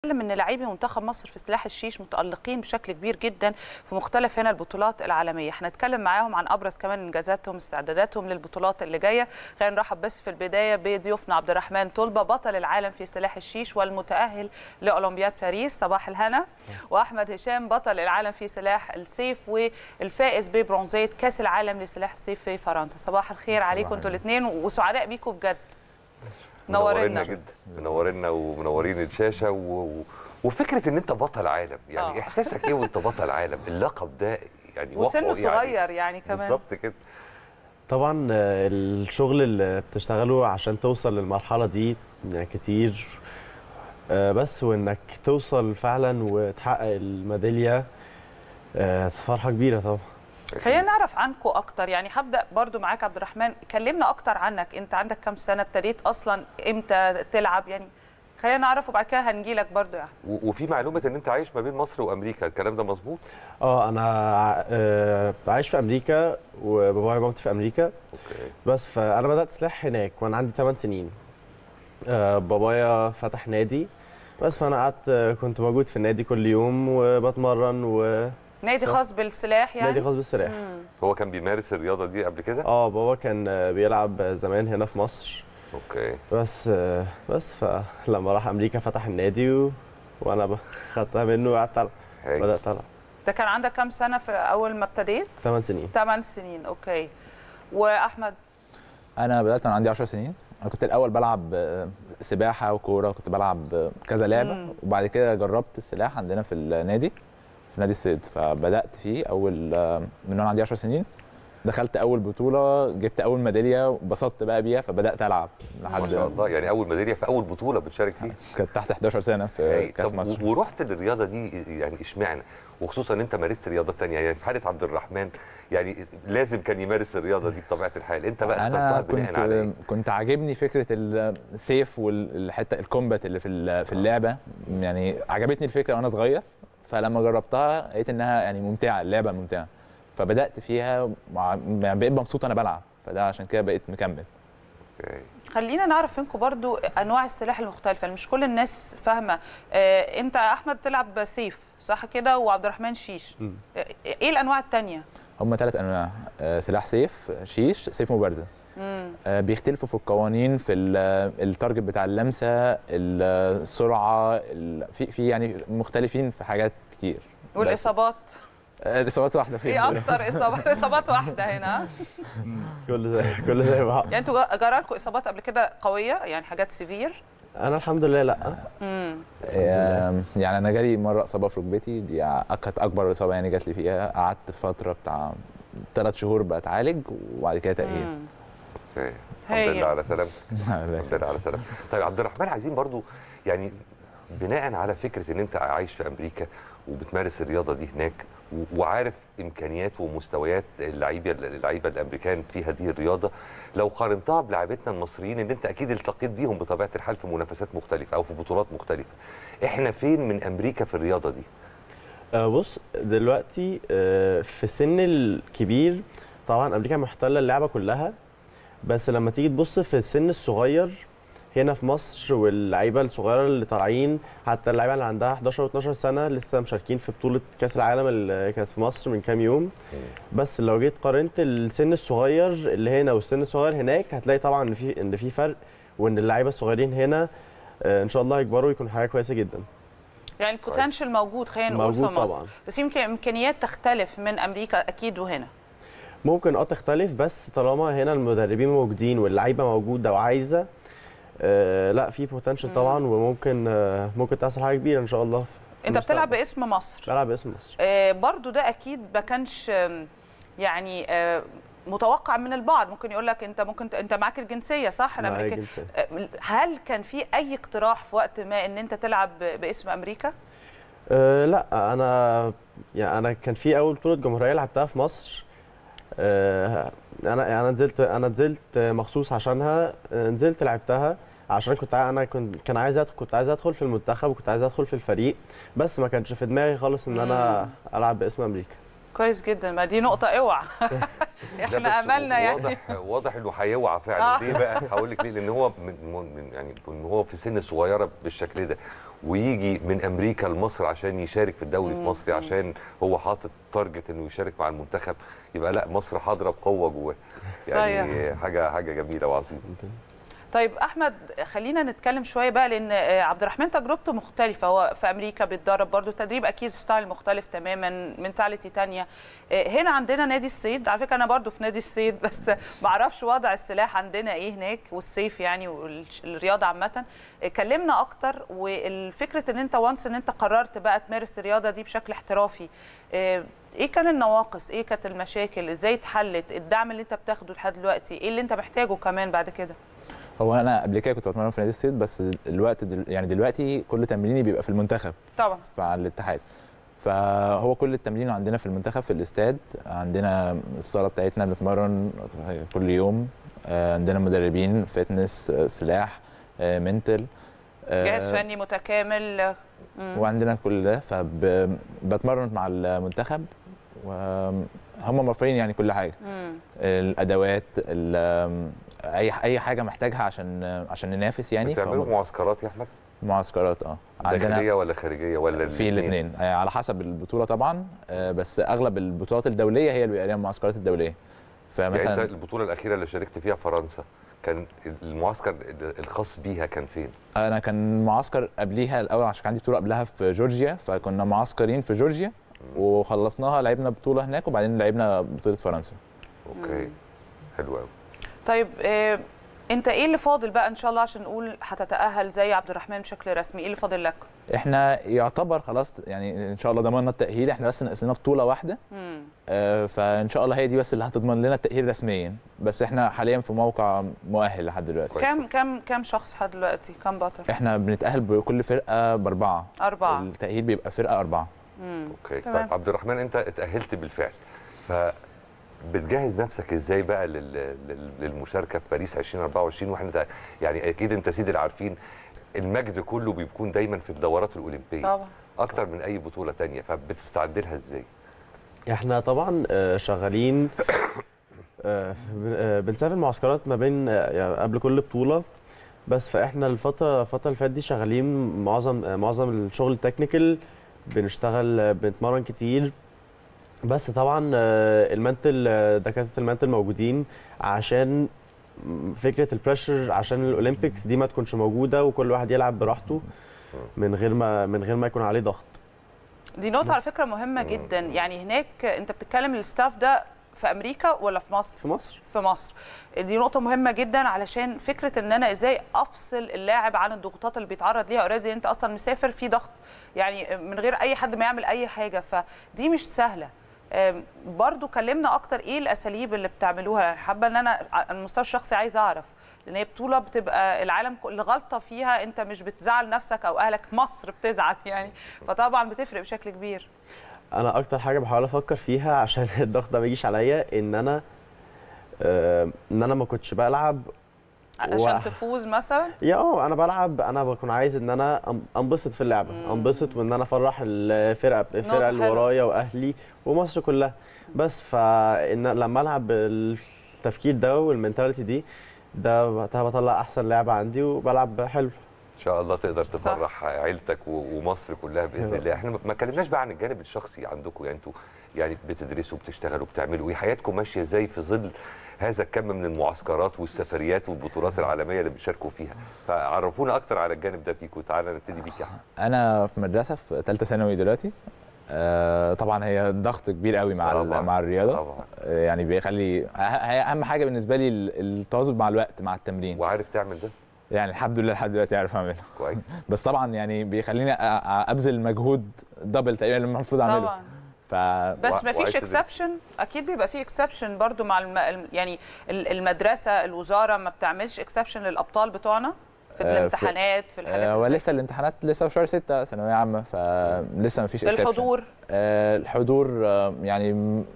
ان لاعبي منتخب مصر في سلاح الشيش متالقين بشكل كبير جدا في مختلف هنا البطولات العالميه هنتكلم معاهم عن ابرز كمان انجازاتهم استعداداتهم للبطولات اللي جايه خلينا نرحب بس في البدايه بضيوفنا عبد الرحمن طلبه بطل العالم في سلاح الشيش والمتاهل لاولمبياد باريس صباح الهنا واحمد هشام بطل العالم في سلاح السيف والفائز ببرونزيه كاس العالم لسلاح السيف في فرنسا صباح الخير عليكم انتوا الاثنين وسعداء بيكم بجد منورنا جدا منورنا ومنورين الشاشه و... و... وفكره ان انت بطل عالم يعني آه. أوه. احساسك ايه وانت بطل عالم اللقب ده يعني وسنه وقعه صغير يعني كمان بالظبط كده طبعا آه، الشغل اللي بتشتغله عشان توصل للمرحلة دي يعني كتير آه، بس وانك توصل فعلا وتحقق الميدالية آه، فرحة كبيرة طبعا خلينا نعرف عنكم اكتر يعني هبدا برضو معاك عبد الرحمن كلمنا اكتر عنك انت عندك كام سنه ابتديت اصلا امتى تلعب يعني خلينا نعرف وبعد كده هنجي لك برضو يعني و... وفي معلومه ان انت عايش ما بين مصر وامريكا الكلام ده مظبوط اه انا آه، عايش في امريكا وبابايا ومامتي في امريكا اوكي بس فانا بدات سلاح هناك وانا عندي 8 سنين آه، بابايا فتح نادي بس فانا قعدت آه، كنت موجود في النادي كل يوم وبتمرن ونادي نادي خاص بالسلاح يعني خاص بالسلاح مم. هو كان بيمارس الرياضه دي قبل كده اه بابا كان آه، بيلعب زمان هنا في مصر اوكي بس آه، بس فلما راح امريكا فتح النادي و... وانا ب- خدتها منه وقعدت العب هاي. بدات العب ده كان عندك كام سنه في اول ما ابتديت 8 سنين 8 سنين اوكي واحمد انا بدات وانا عندي 10 سنين انا كنت الاول بلعب آه، سباحه وكوره كنت بلعب آه، كذا لعبه مم. وبعد كده جربت السلاح عندنا في النادي في نادي الصيد فبدات فيه اول آه، من وانا عندي 10 سنين دخلت اول بطوله جبت اول ميداليه وبسطت بقى بيها فبدات العب ما لحد شاء الله يعني اول ميداليه في اول بطوله بتشارك فيها كانت تحت 11 سنه في هاي. كاس طب مصر و- ورحت للرياضه دي يعني اشمعنى وخصوصا ان انت مارست رياضه تانية يعني في حاله عبد الرحمن يعني لازم كان يمارس الرياضه دي بطبيعه الحال انت بقى انا اخترتها بناء على ايه كنت كنت عاجبني فكره السيف والحته الكومبات اللي في ال- في اللعبه يعني عجبتني الفكره وانا صغير فلما جربتها لقيت انها يعني ممتعه اللعبه ممتعه فبدات فيها مع- يعني بقيت مبسوط وانا بلعب فده عشان كده بقيت مكمل أوكي. خلينا نعرف منكم برضو انواع السلاح المختلفه مش كل الناس فاهمه آه، انت احمد تلعب سيف صح كده وعبد الرحمن شيش مم. آه، ايه الانواع الثانيه هم ثلاث انواع آه، سلاح سيف شيش سيف مبارزه امم آه، بيختلفوا في القوانين في ال- التارجت بتاع اللمسه السرعه ال- في في يعني مختلفين في حاجات كتير بس- والاصابات آه، الاصابات واحده فيهم ايه اكتر اصابات اصابات واحده هنا كل زي كل زي بعض يعني انتوا جرى لكم اصابات قبل كده قويه يعني حاجات سيفير انا الحمد لله لا امم آم، يعني انا جالي مره اصابه في ركبتي دي ع- كانت اكبر اصابه يعني جات لي فيها قعدت فتره بتاع ثلاث شهور بتعالج وبعد كده تاهيل اوكي الحمد هايل. لله على سلامتك الحمد لله على سلامتك طيب عبد الرحمن عايزين برضو يعني بناء على فكره ان انت عايش في امريكا وبتمارس الرياضه دي هناك و- وعارف امكانيات ومستويات اللعيبه اللعيبه الامريكان في هذه الرياضه لو قارنتها بلاعيبتنا المصريين ان انت اكيد التقيت بيهم بطبيعه الحال في منافسات مختلفه او في بطولات مختلفه احنا فين من امريكا في الرياضه دي آه، بص دلوقتي آه، في السن الكبير طبعا امريكا محتله اللعبه كلها بس لما تيجي تبص في السن الصغير هنا في مصر واللعيبه الصغيره اللي طالعين حتى اللعيبه اللي عندها 11 و12 سنه لسه مشاركين في بطوله كاس العالم اللي كانت في مصر من كام يوم بس لو جيت قارنت السن الصغير اللي هنا والسن الصغير هناك هتلاقي طبعا ان في ان في فرق وان اللعيبه الصغيرين هنا آه، ان شاء الله يكبروا يكونوا حاجه كويسه جدا يعني البوتنشال موجود خلينا نقول في موجود مصر طبعا بس يمكن امكانيات تختلف من امريكا اكيد وهنا ممكن اه تختلف بس طالما هنا المدربين موجودين واللعيبه موجوده وعايزه آه لا في بوتنشال طبعا وممكن آه ممكن تحصل حاجه كبيره ان شاء الله في انت بتلعب المستقبل. باسم مصر بلعب باسم مصر آه، برضو ده اكيد ما كانش آم، يعني آه، متوقع من البعض ممكن يقول لك انت ممكن ت- انت معاك الجنسيه صح معايا الامريكيه جنسية. آه، هل كان في اي اقتراح في وقت ما ان انت تلعب ب- باسم امريكا آه لا انا يعني انا كان في اول بطوله جمهوريه لعبتها في مصر آه انا انا نزلت انا نزلت مخصوص عشانها آه، نزلت لعبتها عشان كنت عاي- انا كنت كان عايز أدخل كنت عايز ادخل في المنتخب وكنت عايز ادخل في الفريق بس ما كانش في دماغي خالص ان انا العب باسم امريكا كويس جدا ما دي نقطه اوعى لا احنا بس املنا يعني واضح واضح انه هيوعى فعلا آه. ليه بقى هقول لك ليه لان هو من من يعني من هو في سن صغيره بالشكل ده ويجي من امريكا لمصر عشان يشارك في الدوري في مم. مصر عشان هو حاطط تارجت انه يشارك مع المنتخب يبقى لا مصر حاضره بقوه جواه يعني حاجه حاجه جميله وعظيمه طيب احمد خلينا نتكلم شويه بقى لان آه، عبد الرحمن تجربته مختلفه هو في امريكا بيتدرب برضو تدريب اكيد ستايل مختلف تماما منتاليتي تانية آه، هنا عندنا نادي الصيد على فكره انا برضو في نادي الصيد بس ما اعرفش وضع السلاح عندنا ايه هناك والصيف يعني والرياضه عامه آه، كلمنا اكتر والفكره ان انت وانس ان انت قررت بقى تمارس الرياضه دي بشكل احترافي آه، ايه كان النواقص ايه كانت المشاكل ازاي اتحلت الدعم اللي انت بتاخده لحد دلوقتي ايه اللي انت محتاجه كمان بعد كده هو انا قبل كده كنت بتمرن في نادي الصيد بس الوقت دل... يعني دلوقتي كل تمريني بيبقى في المنتخب طبعا مع الاتحاد فهو كل التمرين عندنا في المنتخب في الاستاد عندنا الصاله بتاعتنا بنتمرن كل يوم آه، عندنا مدربين فتنس آه، سلاح آه، منتل آه، جهاز فني متكامل مم. وعندنا كل ده فبتمرن مع المنتخب وهم موفرين يعني كل حاجه مم. الادوات ال- اي اي حاجه محتاجها عشان عشان ننافس يعني بتعملوا فهم- معسكرات يا احمد معسكرات اه داخليه ولا خارجيه ولا في الاثنين على حسب البطوله طبعا آه، بس اغلب البطولات الدوليه هي اللي بيبقى ليها المعسكرات الدوليه يعني فمثلا انت البطوله الاخيره اللي شاركت فيها فرنسا كان المعسكر الخاص بيها كان فين؟ انا كان معسكر قبليها الاول عشان كان عندي بطوله قبلها في جورجيا فكنا معسكرين في جورجيا وخلصناها لعبنا بطوله هناك وبعدين لعبنا بطوله فرنسا اوكي حلو قوي طيب آه، انت ايه اللي فاضل بقى ان شاء الله عشان نقول هتتاهل زي عبد الرحمن بشكل رسمي ايه اللي فاضل لك احنا يعتبر خلاص يعني ان شاء الله ضمننا التاهيل احنا بس ناقص لنا بطوله واحده مم. آه، فان شاء الله هي دي بس اللي هتضمن لنا التاهيل رسميا بس احنا حاليا في موقع مؤهل لحد دلوقتي كويس. كم كم كم شخص لحد دلوقتي كم بطل احنا بنتاهل بكل فرقه باربعه اربعه التاهيل بيبقى فرقه اربعه مم. اوكي تمام. طيب عبد الرحمن انت اتاهلت بالفعل ف بتجهز نفسك ازاي بقى لل... لل- للمشاركه في باريس 2024 واحنا ده- يعني اكيد انت سيد العارفين المجد كله بيكون دايما في الدورات الاولمبيه طبعا اكتر من اي بطوله تانية فبتستعد لها ازاي احنا طبعا آه، شغالين آه، بن- آه، بنسافر معسكرات ما بين آه، يعني قبل كل بطوله بس فاحنا الفتره الفتره اللي فاتت دي شغالين معظم آه، معظم الشغل التكنيكال بنشتغل آه، بنتمرن كتير بس طبعا آه، المنتل آه، دكاتره المنتل موجودين عشان فكره البريشر عشان الاولمبيكس دي ما تكونش موجوده وكل واحد يلعب براحته من غير ما من غير ما يكون عليه ضغط دي نقطه على فكره مهمه جدا يعني هناك انت بتتكلم الستاف ده في امريكا ولا في مصر في مصر في مصر دي نقطة مهمة جدا علشان فكرة ان انا ازاي افصل اللاعب عن الضغوطات اللي بيتعرض ليها اوريدي انت اصلا مسافر في ضغط يعني من غير اي حد ما يعمل اي حاجة فدي مش سهلة أم، برضو كلمنا اكتر ايه الاساليب اللي بتعملوها حابة ان انا على المستوى الشخصي عايزة اعرف لان هي بطولة بتبقى العالم كل غلطة فيها انت مش بتزعل نفسك او اهلك مصر بتزعل يعني فطبعا بتفرق بشكل كبير انا اكتر حاجه بحاول افكر فيها عشان الضغط ده ما يجيش عليا ان انا آه، ان انا ما كنتش بلعب عشان و- تفوز مثلا يا اه انا بلعب انا بكون عايز ان انا أن- انبسط في اللعبه مم. انبسط وان انا افرح الفرقه الفرقه اللي حلوة. ورايا واهلي ومصر كلها بس فان لما العب بالتفكير ده والمنتاليتي دي ده وقتها بطلع احسن لعبه عندي وبلعب حلو ان شاء الله تقدر تفرح عيلتك و- ومصر كلها باذن يا الله احنا ما اتكلمناش بقى عن الجانب الشخصي عندكم يعني انتوا يعني بتدرسوا بتشتغلوا بتعملوا ايه حياتكم ماشيه ازاي في ظل هذا الكم من المعسكرات والسفريات والبطولات العالميه اللي بتشاركوا فيها فعرفونا اكتر على الجانب ده فيكم تعالى نبتدي بيك يا احمد انا في مدرسه في ثالثه ثانوي دلوقتي آه، طبعا هي ضغط كبير قوي مع ال- طبعاً، مع الرياضه طبعا آه، يعني بيخلي أه- هي اهم حاجه بالنسبه لي ال- التواظب مع الوقت مع التمرين وعارف تعمل ده يعني الحمد لله لحد دلوقتي عارف اعملها كويس بس طبعا يعني بيخليني أ- أ- ابذل مجهود دبل تقريبا اللي المفروض اعمله طبعا ف بس وع- ما فيش وعايز تدرس. اكسبشن اكيد بيبقى في اكسبشن برضو مع الم... الم- يعني ال- المدرسه الوزاره ما بتعملش اكسبشن للابطال بتوعنا في آه، في- الامتحانات في الحاجات آه، اللي زي ولسه الامتحانات لسه في شهر 6 ثانويه عامه فلسه ما فيش كده. الحضور آه، الحضور آه، يعني م-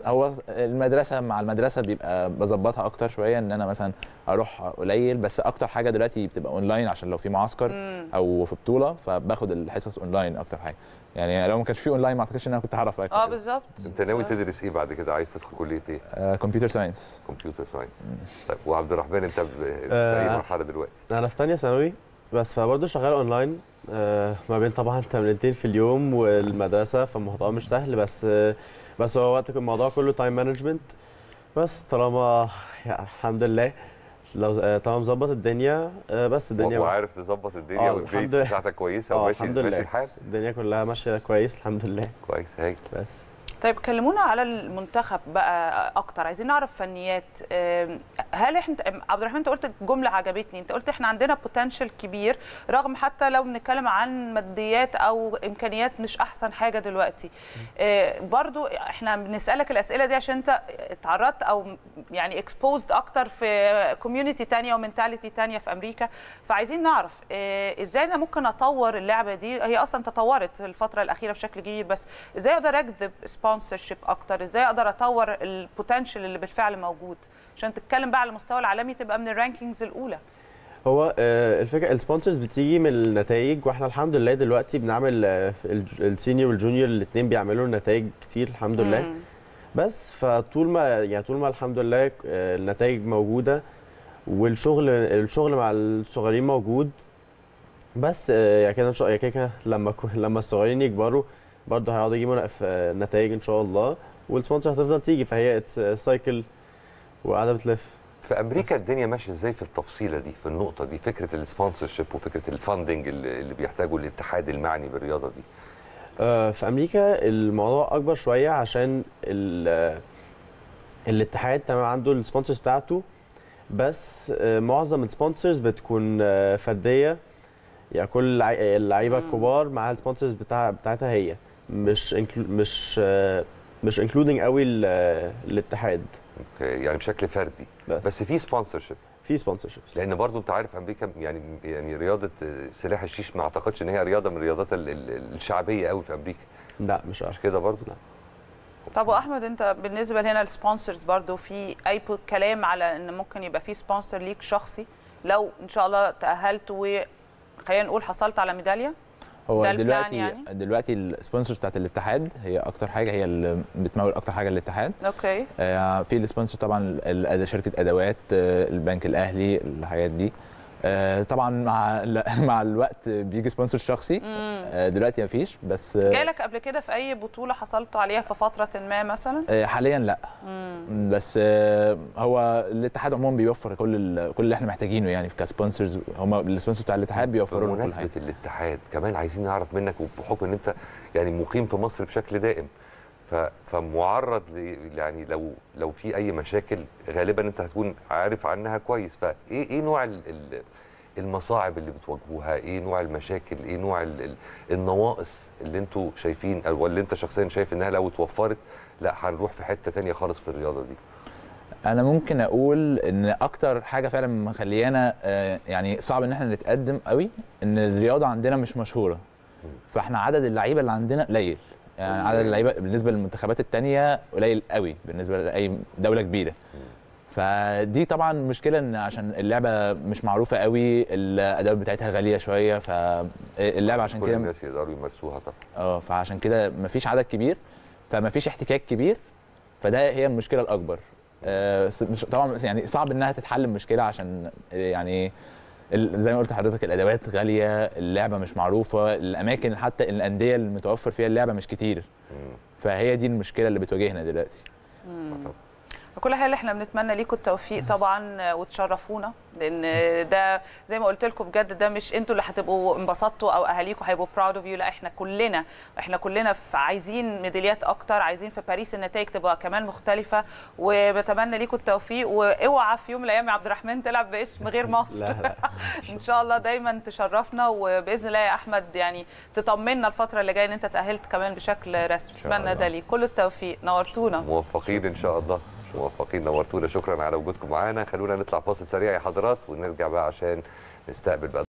هو المدرسه مع المدرسه بيبقى بظبطها اكتر شويه ان انا مثلا اروح قليل بس اكتر حاجه دلوقتي بتبقى اونلاين عشان لو في معسكر مم. او في بطوله فباخد الحصص اونلاين اكتر حاجه يعني لو ما كانش في اونلاين ما اعتقدش ان انا كنت هعرف اه بالظبط انت ناوي تدرس ايه بعد كده عايز تدخل كليه ايه كمبيوتر ساينس كمبيوتر ساينس طيب وعبد الرحمن انت ب- في آه. اي مرحله دلوقتي انا في تانية ثانوي بس فبرضه شغال اونلاين آه، ما بين طبعا تمرينتين في اليوم والمدرسه فالموضوع مش سهل بس آه، بس هو وقت الموضوع كله تايم مانجمنت بس طالما يا الحمد لله لو آه، طالما مظبط الدنيا آه، بس الدنيا و- وعارف تظبط الدنيا آه، والبيت الحمد لله. بتاعتك كويسه اه وماشي الحمد ماشي لله الحال الدنيا كلها ماشيه كويس الحمد لله كويس هايل بس طيب كلمونا على المنتخب بقى اكتر عايزين نعرف فنيات آم، هل احنا عبد الرحمن انت قلت جمله عجبتني انت قلت احنا عندنا بوتنشال كبير رغم حتى لو بنتكلم عن ماديات او امكانيات مش احسن حاجه دلوقتي آه، برضو احنا بنسالك الاسئله دي عشان انت اتعرضت او يعني اكسبوزد اكتر في كوميونتي تانية ومنتاليتي تانية في امريكا فعايزين نعرف آه، ازاي انا ممكن اطور اللعبه دي هي اصلا تطورت الفتره الاخيره بشكل كبير بس ازاي اقدر اجذب سبونسر شيب اكتر ازاي اقدر اطور البوتنشال اللي بالفعل موجود عشان تتكلم بقى على المستوى العالمي تبقى من الرانكينجز الاولى هو آه، الفكره السبونسرز بتيجي من النتائج واحنا الحمد لله دلوقتي بنعمل آه، الج- السينيور والجونيور الاثنين بيعملوا نتائج كتير الحمد لله مم. بس فطول ما يعني طول ما الحمد لله آه، النتائج موجوده والشغل الشغل مع الصغيرين موجود بس آه، يعني كده ان شاء الله كده كده لما كو- لما الصغيرين يكبروا برضه هيقعدوا يجيبوا ف- نتائج ان شاء الله والسبونسر هتفضل تيجي فهي سايكل وقاعده بتلف في امريكا الدنيا ماشيه ازاي في التفصيله دي في النقطه دي فكره السبونسرشيب وفكره الفاندنج اللي اللي بيحتاجه الاتحاد المعني بالرياضه دي آه، في امريكا الموضوع اكبر شويه عشان ال- آه، الاتحاد تمام عنده السبونسرز بتاعته بس آه، معظم السبونسرز بتكون آه، فرديه يعني كل اللع- اللعيبه مم. الكبار معاها السبونسرز بتاع بتاعتها هي مش inclu- مش آه، مش انكلودنج قوي ال- آه، الاتحاد اوكي يعني بشكل فردي بس. بس في سبونسرشيب في سبونسرشيبس لان برضو انت عارف امريكا يعني يعني رياضه سلاح الشيش ما اعتقدش ان هي رياضه من الرياضات ال- ال- الشعبيه قوي في امريكا لا مش مش عارف كده برضو لا. طب واحمد انت بالنسبه هنا السبونسرز برضو في اي بو- كلام على ان ممكن يبقى في سبونسر ليك شخصي لو ان شاء الله تاهلت وخلينا نقول حصلت على ميداليه هو ده البلان دلوقتي يعني؟ دلوقتي السبونسرز بتاعت الاتحاد هي اكتر حاجه هي اللي بتمول اكتر حاجه الاتحاد اوكي آه، في السبونسر طبعا ال- شركه ادوات آه، البنك الاهلي الحاجات دي آه، طبعا مع ال- مع الوقت بيجي سبونسر شخصي امم آه، دلوقتي مفيش بس آه، جالك قبل كده في اي بطوله حصلتوا عليها في فتره ما مثلا آه، حاليا لا امم بس آه، هو الاتحاد عموما بيوفر كل ال- كل اللي احنا محتاجينه يعني كسبونسرز هم السبونسر بتاع الاتحاد بيوفروا لنا كل حاجه بمناسبه الاتحاد كمان عايزين نعرف منك وبحكم ان انت يعني مقيم في مصر بشكل دائم ف- فمعرض ل يعني لو لو في اي مشاكل غالبا انت هتكون عارف عنها كويس فايه ايه نوع ال- ال- المصاعب اللي بتواجهوها ايه نوع المشاكل ايه نوع ال- ال- النواقص اللي انتوا شايفين او اللي انت شخصيا شايف انها لو اتوفرت لا هنروح في حته تانية خالص في الرياضه دي انا ممكن اقول ان اكتر حاجه فعلا مخليانا آه، يعني صعب ان احنا نتقدم قوي ان الرياضه عندنا مش مشهوره فاحنا عدد اللعيبه اللي عندنا قليل يعني عدد اللعيبه بالنسبه للمنتخبات التانية قليل قوي بالنسبه لاي دوله كبيره فدي طبعا مشكله ان عشان اللعبه مش معروفه قوي الادوات بتاعتها غاليه شويه فاللعبه عشان كل كده الناس يقدروا يمارسوها طبعا اه فعشان كده مفيش عدد كبير فمفيش احتكاك كبير فده هي المشكله الاكبر آه، س- مش طبعا يعني صعب انها تتحل المشكله عشان آه، يعني ال- زي ما قلت لحضرتك الادوات غاليه اللعبه مش معروفه الاماكن حتى الانديه اللي متوفر فيها اللعبه مش كتير مم. فهي دي المشكله اللي بتواجهنا دلوقتي طبعاً. كل حال احنا بنتمنى ليكم التوفيق طبعا وتشرفونا لان ده زي ما قلت لكم بجد ده مش انتوا اللي هتبقوا انبسطتوا او اهاليكم هيبقوا براود اوف يو لا احنا كلنا احنا كلنا في عايزين ميداليات اكتر عايزين في باريس النتائج تبقى كمان مختلفه وبتمنى ليكم التوفيق واوعى في يوم من الايام يا عبد الرحمن تلعب باسم غير مصر لا لا ان شاء الله دايما تشرفنا وباذن الله يا احمد يعني تطمنا الفتره اللي جايه ان انت تاهلت كمان بشكل رسمي شاء اتمنى الله. ده ليك كل التوفيق نورتونا موفقين ان شاء الله موفقين نورتونا شكرا على وجودكم معانا خلونا نطلع فاصل سريع يا حضرات ونرجع بقى عشان نستقبل بقى